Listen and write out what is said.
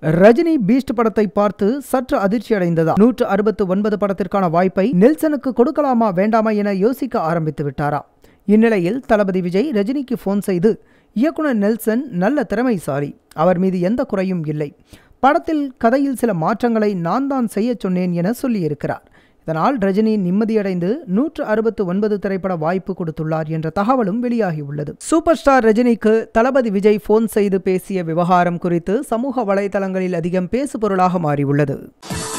Rajini Beast படத்தை பார்த்து சற்று அதிர்ச்சி அடைந்ததா நூற்று அறுபத்து ஒன்பது படத்திற்கான வாய்ப்பை நெல்சனுக்கு கொடுக்கலாமா வேண்டாமா என யோசிக்க ஆரம்பித்து விட்டாரா இந்நிலையில் தளபதி விஜய் ரஜினிக்கு ஃபோன் செய்து இயக்குனர் நெல்சன் நல்ல திறமைசாலி அவர் மீது எந்த குறையும் இல்லை படத்தில் கதையில் சில மாற்றங்களை நான் தான் செய்ய சொன்னேன் என சொல்லியிருக்கிறார் இதனால் ரஜினி நிம்மதியடைந்து நூற்று அறுபத்து ஒன்பது திரைப்பட வாய்ப்பு கொடுத்துள்ளார் என்ற தகவலும் வெளியாகியுள்ளது சூப்பர் ஸ்டார் ரஜினிக்கு தளபதி விஜய் ஃபோன் செய்து பேசிய விவகாரம் குறித்து சமூக வலைதளங்களில் அதிகம் பேசுபொருளாக மாறியுள்ளது